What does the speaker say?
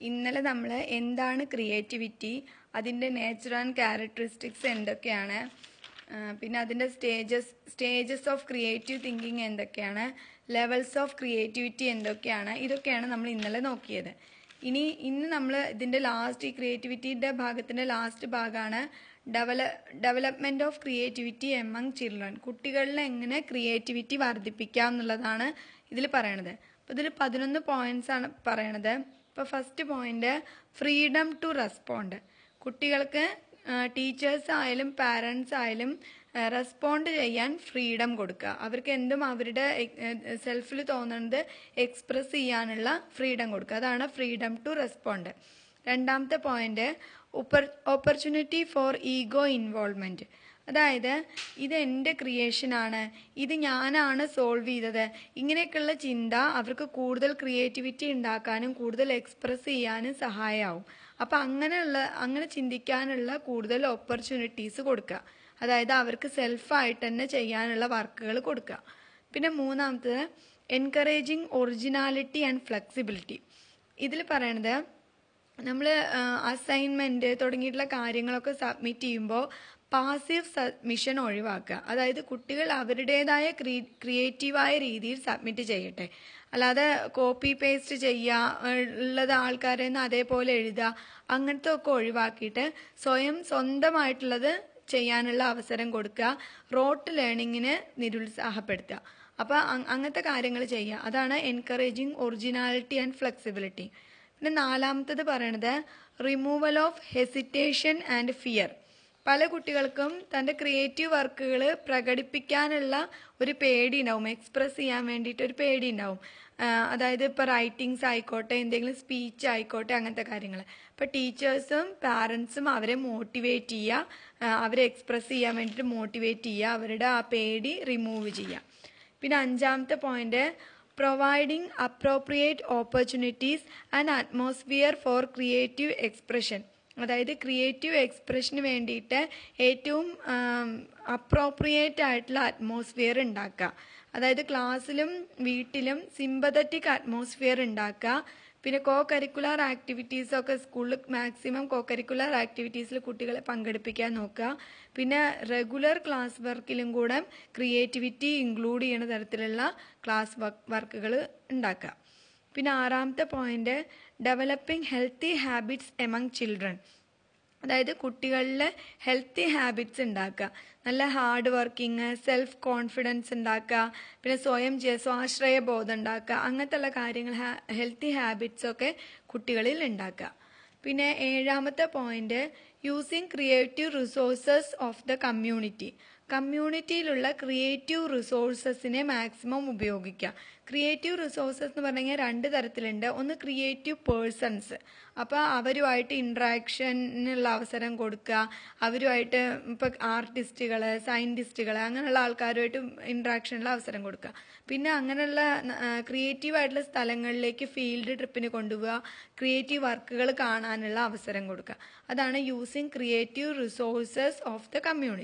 ഇന്നലെ നമ്മൾ എന്താണ് ക്രിയേറ്റിവിറ്റി അതിൻ്റെ നേച്ചർ ആൻഡ് ക്യാരക്ടറിസ്റ്റിക്സ് എന്തൊക്കെയാണ് ആ, പിന്നെ അതിൻ്റെ stages stages of creative thinking എന്തൊക്കെയാണ് ലെവൽസ് ഓഫ് ക്രിയേറ്റിവിറ്റി എന്തൊക്കെയാണ് ഇതൊക്കെയാണ് നമ്മൾ ഇന്നലെ നോക്കിയത് ഇനി ഇന്ന് നമ്മൾ ഇതിൻ്റെ ലാസ്റ്റ് ഈ ക്രിയേറ്റിവിറ്റിയുടെ ഭാഗത്തിൻ്റെ ലാസ്റ്റ് ഭാഗമാണ് ഡെവല development of creativity among children കുട്ടികളിൽ എങ്ങനെ ക്രിയേറ്റിവിറ്റി വർദ്ധിപ്പിക്കാം എന്നുള്ളതാണ് ഇതിൽ പറയണത് അപ്പോൾ ഇതിൽ പതിനൊന്ന് പോയിന്റ്സ് ആണ് പറയണത് ഇപ്പോൾ first point freedom to respond കുട്ടികൾക്ക് ടീച്ചേഴ്സ് ആയാലും പാരൻസ് ആയാലും റെസ്പോണ്ട് ചെയ്യാൻ ഫ്രീഡം കൊടുക്കുക അവർക്ക് എന്തും അവരുടെ സെൽഫിൽ തോന്നുന്നത് എക്സ്പ്രസ് ചെയ്യാനുള്ള ഫ്രീഡം കൊടുക്കുക അതാണ് ഫ്രീഡം ടു റെസ്പോണ്ട് രണ്ടാമത്തെ point opportunity for ego involvement അതായത് ഇത് എൻ്റെ ക്രിയേഷനാണ് ഇത് ഞാനാണ് സോൾവ് ചെയ്തത് ഇങ്ങനെയൊക്കെയുള്ള ചിന്ത അവർക്ക് കൂടുതൽ ക്രിയേറ്റിവിറ്റി ഉണ്ടാക്കാനും കൂടുതൽ എക്സ്പ്രസ് ചെയ്യാനും സഹായമാവും അപ്പം അങ്ങനെയുള്ള അങ്ങനെ ചിന്തിക്കാനുള്ള കൂടുതൽ ഓപ്പർച്യൂണിറ്റീസ് കൊടുക്കുക അതായത് അവർക്ക് സെൽഫായിട്ട് തന്നെ ചെയ്യാനുള്ള വർക്കുകൾ കൊടുക്കുക പിന്നെ മൂന്നാമത്തത് എൻകറേജിങ് ഒറിജിനാലിറ്റി ആൻഡ് ഫ്ലെക്സിബിലിറ്റി ഇതിൽ പറയണത് നമ്മൾ അസൈൻമെൻറ്റ് തുടങ്ങിയിട്ടുള്ള കാര്യങ്ങളൊക്കെ സബ്മിറ്റ് ചെയ്യുമ്പോൾ പാസീവ് സബ്മിഷൻ ഒഴിവാക്കുക അതായത് കുട്ടികൾ അവരുടേതായ ക്രീ ക്രിയേറ്റീവായ രീതിയിൽ സബ്മിറ്റ് ചെയ്യട്ടെ അല്ലാതെ കോപ്പി പേസ്റ്റ് ചെയ്യുക ഉള്ളത് ആൾക്കാരെ നിന്ന് അതേപോലെ എഴുതുക അങ്ങനത്തെ ഒക്കെ ഒഴിവാക്കിയിട്ട് സ്വയം സ്വന്തമായിട്ടുള്ളത് ചെയ്യാനുള്ള അവസരം കൊടുക്കുക റോട്ട് ലേണിങ്ങിന് നിരുത്സാഹപ്പെടുത്തുക അപ്പോൾ അങ്ങനത്തെ കാര്യങ്ങൾ ചെയ്യുക അതാണ് എൻകറേജിങ് ഒറിജിനാലിറ്റി ആൻഡ് ഫ്ലെക്സിബിലിറ്റി പിന്നെ നാലാമത്തത് പറയണത് removal of hesitation and fear പല കുട്ടികൾക്കും തൻ്റെ ക്രിയേറ്റീവ് വർക്കുകൾ പ്രകടിപ്പിക്കാനുള്ള ഒരു പേടി ഉണ്ടാവും എക്സ്പ്രസ് ചെയ്യാൻ വേണ്ടിയിട്ട് ഒരു പേടി ഉണ്ടാവും അതായത് ഇപ്പോൾ റൈറ്റിങ്സ് ആയിക്കോട്ടെ എന്തെങ്കിലും സ്പീച്ച് ആയിക്കോട്ടെ അങ്ങനത്തെ കാര്യങ്ങൾ അപ്പോൾ ടീച്ചേഴ്സും പാരൻസും അവരെ മോട്ടിവേറ്റ് ചെയ്യുക അവരെ എക്സ്പ്രസ് ചെയ്യാൻ വേണ്ടിയിട്ട് മോട്ടിവേറ്റ് ചെയ്യുക അവരുടെ ആ പേടി റിമൂവ് ചെയ്യുക പിന്നെ അഞ്ചാമത്തെ point providing appropriate opportunities and atmosphere for creative expression അതായത് ക്രിയേറ്റീവ് എക്സ്പ്രഷന് വേണ്ടിയിട്ട് ഏറ്റവും അപ്രോപ്രിയേറ്റ് ആയിട്ടുള്ള അറ്റ്മോസ്ഫിയർ ഉണ്ടാക്കുക അതായത് ക്ലാസ്സിലും വീട്ടിലും സിമ്പതറ്റിക് അറ്റ്മോസ്ഫിയർ ഉണ്ടാക്കുക പിന്നെ കോ കരിക്കുലർ ആക്ടിവിറ്റീസൊക്കെ സ്കൂളിൽ മാക്സിമം കോ കരിക്കുലർ ആക്ടിവിറ്റീസിൽ കുട്ടികളെ പങ്കെടുപ്പിക്കാൻ നോക്കുക പിന്നെ റെഗുലർ ക്ലാസ് വർക്കിലും കൂടെ ക്രിയേറ്റിവിറ്റി ഇൻക്ലൂഡ് ചെയ്യുന്ന തരത്തിലുള്ള ക്ലാസ് വർക്കുകൾ ഉണ്ടാക്കുക പിന്നെ ആറാമത്തെ point developing healthy habits among children അതായത് കുട്ടികളിൽ ഹെൽത്തി ഹാബിറ്റ്സ് ഉണ്ടാക്കുക നല്ല ഹാർഡ് വർക്കിംഗ് സെൽഫ് കോൺഫിഡൻസ് ഉണ്ടാക്കുക പിന്നെ സ്വയം സ്വാശ്രയ ബോധം ഉണ്ടാക്കുക അങ്ങനത്തെ ഉള്ള കാര്യങ്ങൾ ഹെൽത്തി ഹാബിറ്റ്സ് ഒക്കെ കുട്ടികളിൽ ഉണ്ടാക്കുക പിന്നെ ഏഴാമത്തെ point using creative resources of the community കമ്മ്യൂണിറ്റിയിലുള്ള ക്രിയേറ്റീവ് റിസോഴ്സസിനെ മാക്സിമം ഉപയോഗിക്കുക ക്രിയേറ്റീവ് റിസോഴ്സസ് എന്ന് പറഞ്ഞു കഴിഞ്ഞാൽ രണ്ട് തരത്തിലുണ്ട് ഒന്ന് ക്രിയേറ്റീവ് പേഴ്സൺസ് അപ്പോൾ അവരുമായിട്ട് ഇൻട്രാക്ഷനുള്ള അവസരം കൊടുക്കുക അവരുമായിട്ട് ഇപ്പോൾ ആർട്ടിസ്റ്റുകൾ സയൻറ്റിസ്റ്റുകൾ അങ്ങനെയുള്ള ആൾക്കാരുമായിട്ട് ഇൻട്രാക്ഷനുള്ള അവസരം കൊടുക്കുക പിന്നെ അങ്ങനെയുള്ള ക്രിയേറ്റീവ് ആയിട്ടുള്ള സ്ഥലങ്ങളിലേക്ക് ഫീൽഡ് ട്രിപ്പിന് കൊണ്ടുപോവുക ക്രിയേറ്റീവ് വർക്കുകൾ കാണാനുള്ള അവസരം കൊടുക്കുക അതാണ് using creative resources of the community